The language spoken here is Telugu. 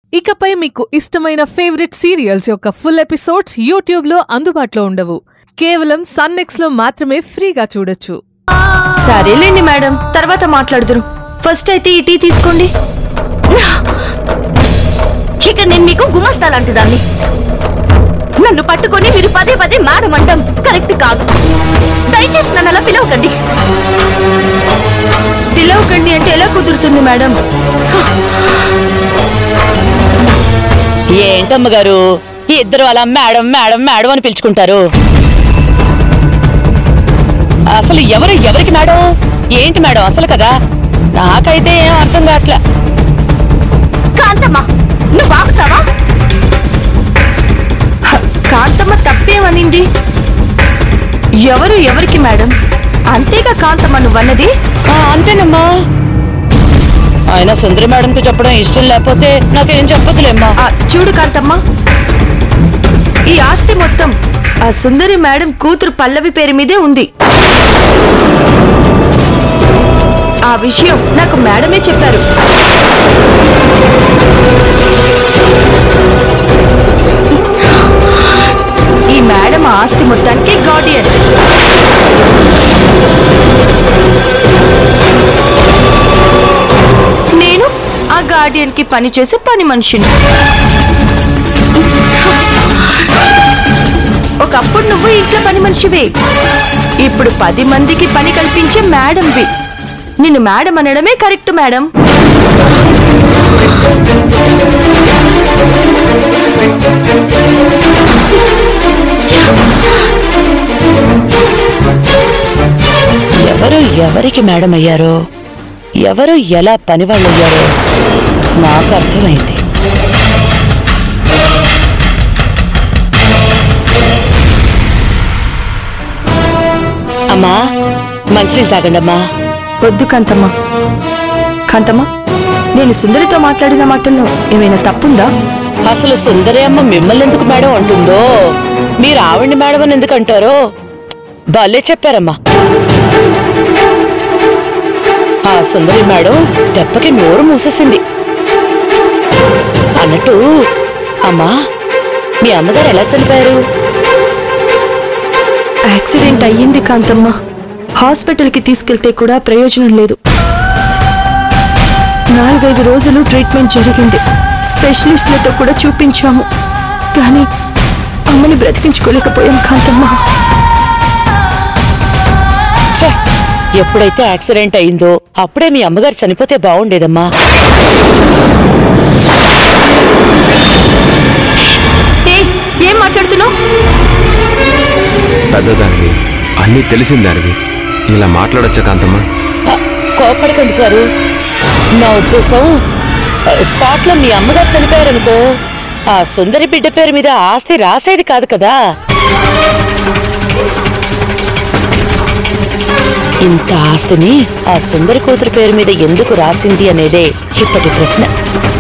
ఇకపై మీకు ఇష్టమైన ఫేవరెట్ సీరియల్స్ యొక్క ఫుల్ ఎపిసోడ్స్ యూట్యూబ్లో అందుబాటులో ఉండవు కేవలం సన్నెక్స్ లో మాత్రమే ఫ్రీగా చూడొచ్చు సరేలేండి మేడం తర్వాత మాట్లాడుదురు ఫస్ట్ అయితే ఈ టీ తీసుకోండి ఇక నేను మీకు గుమస్తా లాంటి దాన్ని నన్ను పట్టుకొని మీరు పదే పదే మేడం అంటాం కరెక్ట్ కాదు దయచేసి నన్ను అలా పిలవకండి పిలవకండి అంటే ఎలా కుదురుతుంది మేడం ఏంటమ్మ గారు ఈ ఇద్దరు అలా మేడం మేడం మేడం అని పిలుచుకుంటారు అసలు ఎవరు ఎవరికి మేడం ఏంటి మేడం అసలు కదా నాకైతే ఏం అర్థం కావట్లే కాంతమ్మా నువ్వు ఆగుతావా హ, కాంతమ్మ తప్పేమనింది ఎవరు ఎవరికి మేడం అంతేగా కాంతమ్మ నువ్వన్నది ఆ, అంతేనమ్మా ఆయన సుందరి మేడంకి చెప్పడం ఇష్టం లేకపోతే నాకేం చెప్పదులేమ్మా ఆ, చూడు కాంతమ్మ ఈ ఆస్తి మొత్తం ఆ సుందరి మేడం కూతురు పల్లవి పేరు మీదే ఉంది ఆ విషయం నాకు మేడమే చెప్పారు ఈ మేడం ఆ ఆస్తి మొత్తానికి గార్డియన్ నేను ఆ గార్డియన్ కి పని చేసే పని మనిషిని ఒకప్పుడు నువ్వు ఇంట్లో పని మనిషివి ఇప్పుడు పది మందికి పని కల్పించే మేడంవి నిన్ను మేడం అనడమే కరెక్ట్ మేడం ఎవరు ఎవరికి మేడం అయ్యారో ఎవరు ఎలా పనివాళ్ళు అయ్యారో నాకు అర్థమైంది అమ్మా మంచినీళ్ళు తాగండి అమ్మా వద్దు కాంతమ్మ కాంతమ్మ నేను సుందరితో మాట్లాడిన మాటల్లో ఏమైనా తప్పుందా అసలు సుందరి అమ్మ మిమ్మల్ని ఎందుకు మేడం అంటుందో మీరు ఆవిడ్ని మేడం అని ఎందుకు అంటారో భలే చెప్పారమ్మా ఆ సుందరి మేడం దెబ్బకి నోరు మూసేసింది అన్నట్టు అమ్మా మీ అమ్మగారు ఎలా చనిపోయారు యాక్సిడెంట్ అయ్యింది కాంతమ్మ హాస్పిటల్కి తీసుకెళ్తే కూడా ప్రయోజనం లేదు నాలుగైదు రోజులు ట్రీట్మెంట్ జరిగింది స్పెషలిస్టులతో కూడా చూపించాము కానీ అమ్మని బ్రతికించుకోలేకపోయాం కాంతమ్మ ఛే! ఎప్పుడైతే యాక్సిడెంట్ అయిందో అప్పుడే మీ అమ్మగారు చనిపోతే బాగుండేదమ్మా ఏయ్, ఏం మాట్లాడుతున్నావు పెద్దదానివి అన్నీ తెలిసిన దానివి ఇలా మాట్లాడొచ్చా కాంతమ్మ ఆ, కోపడకండి సారు నా ఉద్దేశం ఆ, స్పాట్లో మీ అమ్మగారు చనిపోయారనుకో ఆ సుందరి బిడ్డ పేరు మీద ఆస్తి రాసేది కాదు కదా ఇంత ఆస్తిని ఆ సుందరి కూతురు పేరు మీద ఎందుకు రాసింది అనేదే ఇప్పటి ప్రశ్న